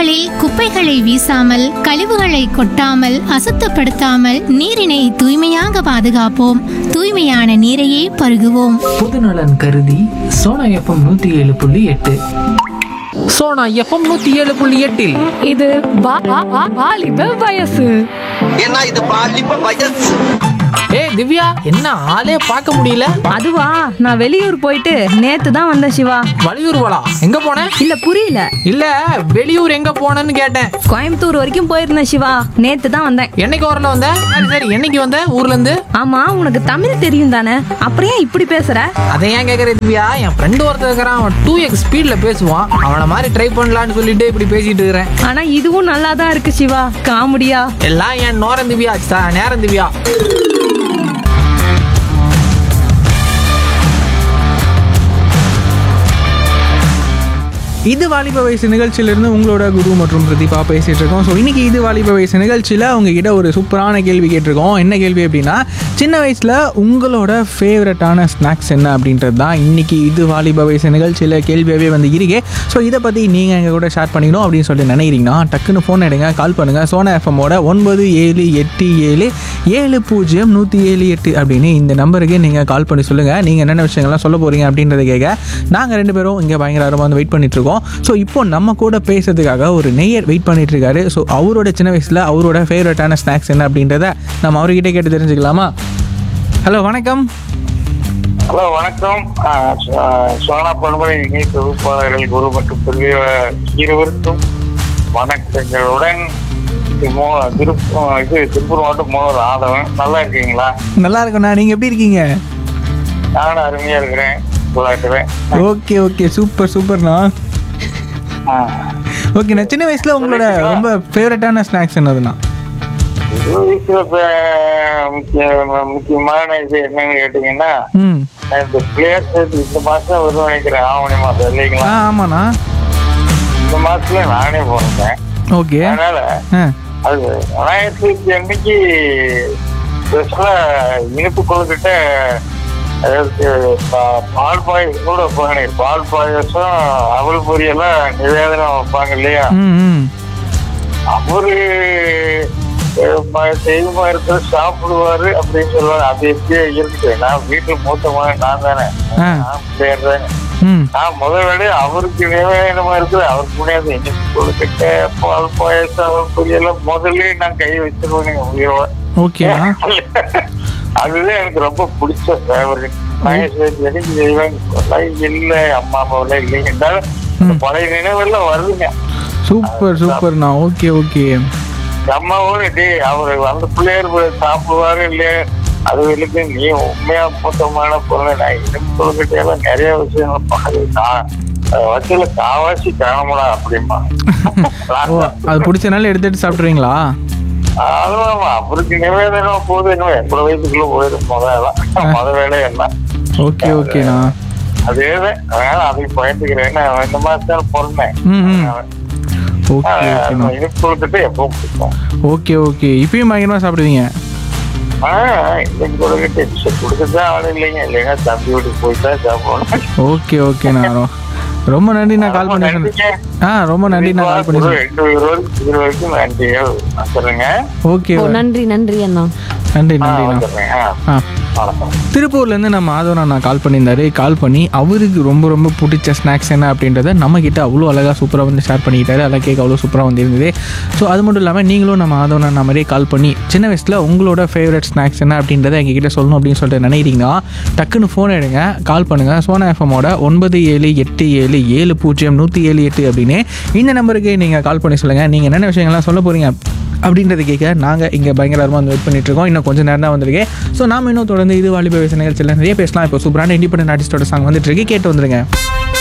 சாலைகளில் குப்பைகளை வீசாமல் கழிவுகளை கொட்டாமல் அசுத்தப்படுத்தாமல் நீரினை தூய்மையாக பாதுகாப்போம் தூய்மையான நீரையே பருகுவோம் பொதுநலன் கருதி சோனா எஃப்எம் நூத்தி ஏழு புள்ளி எட்டு சோனா எஃப்எம் நூத்தி ஏழு புள்ளி எட்டில் இது வா- வா- வா- வாலிப வயசு ஏன்னா இது பாலிப்ப வயசு ஏ திவ்யா என்ன ஆளே பார்க்க முடியல அதுவா நான் வெளியூர் போயிட்டு நேத்து தான் வந்தேன் சிவா வலியூர் வாடா எங்க போன இல்ல புரியல இல்ல வெளியூர் எங்க போனேன்னு கேட்டேன் கோயம்புத்தூர் வரைக்கும் போயிருந்தேன் சிவா நேத்து தான் வந்தேன் என்னைக்கு வரல வந்த சரி சரி என்னைக்கு வந்த ஊர்ல இருந்து ஆமா உனக்கு தமிழ் தெரியும் தானே அப்புறம் ஏன் இப்படி பேசுற அதை ஏன் கேக்குற திவ்யா என் ஃப்ரெண்டு ஒருத்தர் இருக்கிறான் அவன் டூ எக்ஸ் ஸ்பீட்ல பேசுவான் அவன மாதிரி ட்ரை பண்ணலான்னு சொல்லிட்டு இப்படி பேசிட்டு இருக்கிறேன் ஆனா இதுவும் நல்லா தான் இருக்கு சிவா காமெடியா எல்லாம் என் நோரம் திவ்யா ச- நேரம் திவ்யா இது வாலிப வயசு நிகழ்ச்சியிலிருந்து உங்களோட குரு மற்றும் பிரதீபா பேசிட்டு இருக்கோம் ஸோ இன்னைக்கு இது வாலிப வயசு நிகழ்ச்சியில் உங்ககிட்ட ஒரு சூப்பரான கேள்வி கேட்டிருக்கோம் என்ன கேள்வி அப்படின்னா சின்ன வயசில் உங்களோட ஃபேவரட்டான ஸ்நாக்ஸ் என்ன அப்படின்றது தான் இன்னைக்கு இது வாலிப வயசு நிகழ்ச்சியில் கேள்வியாகவே வந்து இருக்கே ஸோ இதை பற்றி நீங்கள் எங்கள் கூட ஷேர் பண்ணிக்கணும் அப்படின்னு சொல்லி நினைக்கிறீங்கன்னா டக்குன்னு ஃபோன் எடுங்க கால் பண்ணுங்கள் சோனா எஃப்எம்மோட ஒன்பது ஏழு எட்டு ஏழு ஏழு பூஜ்ஜியம் நூற்றி ஏழு எட்டு அப்படின்னு இந்த நம்பருக்கு நீங்கள் கால் பண்ணி சொல்லுங்கள் நீங்கள் என்னென்ன விஷயங்கள்லாம் சொல்ல போகிறீங்க அப்படின்றத கேட்க நாங்கள் ரெண்டு பேரும் இங்கே பயங்கரமாக வந்து வெயிட் பண்ணிட்டு இருக்கோம் ஸோ இப்போ நம்ம கூட பேசுறதுக்காக ஒரு நெய்யர் வெயிட் பண்ணிட்டு இருக்காரு ஸோ அவரோட சின்ன வயசில் அவரோட ஃபேவரட்டான ஸ்நாக்ஸ் என்ன அப்படின்றத நம்ம அவர்கிட்ட கேட்டு தெரிஞ்சுக்கலாமா ஹலோ வணக்கம் ஹலோ வணக்கம் ஆ, சோ- சோனா பண்பலை இணை தொகுப்பாளர்கள் குரு மற்றும் பிரிவு இருவருக்கும் வணக்கங்களுடன் இது மோ- திருப்ப இது திருப்பூர் மாவட்டம் மோகர் ஆதவன் நல்லா இருக்கீங்களா நல்லா இருக்கண்ணா நீங்கள் எப்படி இருக்கீங்க நானும் அருமையா இருக்கிறேன் விளையாட்டுவேன் ஓகே ஓகே சூப்பர் சூப்பர்ண்ணா ஓகேண்ணா சின்ன வயசில் உங்களோட ரொம்ப ஃபேவரட்டான ஸ்நாக்ஸ் என்னதுண்ணா வயசுல இப்ப முக்கிய முக்கியமான இது என்னன்னு கேட்டீங்கன்னா ம் நான் இந்த பிளேயர்ஸ் இந்த மாசம் வருது நினைக்கிறேன் ஆவணி மாசம் ஆ இல்லைங்களா ஆமாண்ணா இந்த மாசத்துல நானே போனேன் ஓகே அதனால ஆ அது விநாயகர் சதுர்த்தி அன்னைக்கு ஸ்பெஷலா இனிப்பு கொழுக்கிட்ட அதாவது பா- பால் பாயசம் கூட வைப்பாங்க பால் பாயசம் அவல் பொரியெல்லாம் நிவேதனம் வைப்பாங்க இல்லையா ம் ம் அவரு அஹ், ம- தெய்வமா இருக்கிற சாப்பிடுவாரு அப்படின்னு சொல்லுவாங்க அது எப்படியே இருக்கு நான் வீட்டுல மூத்த மகன் நான் தானே ஆ. நான் பிள்ளையர் தானே ம் நான் முதல் வேலையை அவருக்கு நிவேதனமா இருக்குது அவருக்கு முடியாது இனிப்பு கொழுக்கிட்ட பால் பாயசம் அவல் பொரியெல்லாம் முதல்ல நான் கை வச்சிருவேன் உயிரோட ஓகேண்ணா அதுதான் எனக்கு ரொம்ப பிடிச்ச ஃபேவரட் எனக்கு செய்வாங்க இல்ல அம்மா அப்பாவெல்லாம் இல்லைங்க இருந்தாலும் அந்த பழைய நினைவெல்லாம் வருதுங்க சூப்பர் சூப்பர்ண்ணா ஓகே ஓகே அம்மாவோட டே அவர் அந்த பிள்ளையர் போய் சாப்பிடுவாரு இல்லையா அது வரைக்கும் நீ உண்மையா மொத்தமான பொருளை நான் இனிப்பு கொள்கிட்டையெல்லாம் நிறைய விஷயங்கள் பாரு நான் வச்சுல காவாசி காணமுடா அப்படிமா ஓ அது பிடிச்சனால எடுத்துட்டு சாப்பிட்றீங்களா அதுவும் அவருக்கு நிவேதனம் போது என்ன எவ்வளவு வயசுக்குள்ள போயிடும் முதல்ல முத வேலை எல்லாம் ஓகே ஓகேண்ணா அதேதான் அதனால அதை பயந்துக்கிறேன் ஏன்னா இந்த மாசம் பிறந்தேன் ம் ம் ஓகே ஓகேண்ணா இனிப்பு கொடுத்துட்டு எப்பவும் பிடிக்கும் ஓகே ஓகே இப்பயும் பயங்கரமாக சாப்பிடுவீங்க ஆஹ் இன்னைக்கு கொடுக்கிட்டு கொடுக்கதான் ஆள் இல்லைங்க இல்லைன்னா தம்பி வீட்டுக்கு போயிட்டா சாப்பிடணும் ஓகே ஓகேண்ணா ரொ- ரொம்ப நன்றி நான் கால் பண்ணி சொன்னேன் ஆ ரொம்ப நன்றி நான் கால் பண்ணி சொன்னேன் ரெண்டு இருபது இது வரைக்கும் நன்றிகள் சொல்லுங்க ஓகே ஓ நன்றி நன்றி அண்ணா நன்றி ஆ நன்றிண்ணா வந்துடுறேன் ஆ ஆ வணக்கம் திருப்பூர்லேருந்து நம்ம மாதவன் அண்ணா கால் பண்ணியிருந்தாரு கால் பண்ணி அவருக்கு ரொம்ப ரொம்ப பிடிச்ச ஸ்நாக்ஸ் என்ன அப்படின்றத நம்ம கிட்ட அவ்வளோ அழகாக சூப்பராக வந்து ஷேர் பண்ணிக்கிட்டாரு அதெல்லாம் கேட்க அவ்வளோ சூப்பராக வந்து இருந்தது ஸோ அது மட்டும் இல்லாமல் நீங்களும் நம்ம மாதவன் அண்ணா மாதிரியே கால் பண்ணி சின்ன வயசில் உங்களோட ஃபேவரட் ஸ்நாக்ஸ் என்ன அப்படின்றத எங்ககிட்ட சொல்லணும் அப்படின்னு சொல்லிட்டு நினைக்கிறீங்கன்னா டக்குன்னு ஃபோன் எடுங்க கால் பண்ணுங்கள் சோனா எஃப்எம்மோட ஒன்பது ஏழு எட்டு ஏழு ஏழு பூஜ்ஜியம் நூற்றி ஏழு எட்டு அப்படின்னு இந்த நம்பருக்கு நீங்கள் கால் பண்ணி சொல்லுங்கள் நீங்கள் என்னென்ன விஷயங்கள்லாம் சொல்ல போகிறீங்க அப்படின்றத கேட்க நாங்கள் இங்கே பயங்கரமாக வந்து வெயிட் பண்ணிட்டு இருக்கோம் இன்னும் கொஞ்சம் நேரம் தான் வந்திருக்கேன் ஸோ நாம இன்னும் தொடர்ந்து இது வாலிப வயசு நிகழ்ச்சியில் நிறைய பேசலாம் இப்போ சூப்பரான இண்டிபெண்டன்ட் ஆர்டிஸ்டோட சாங் வந்துட்டு இருக்கு கேட்டு வந்துருங்க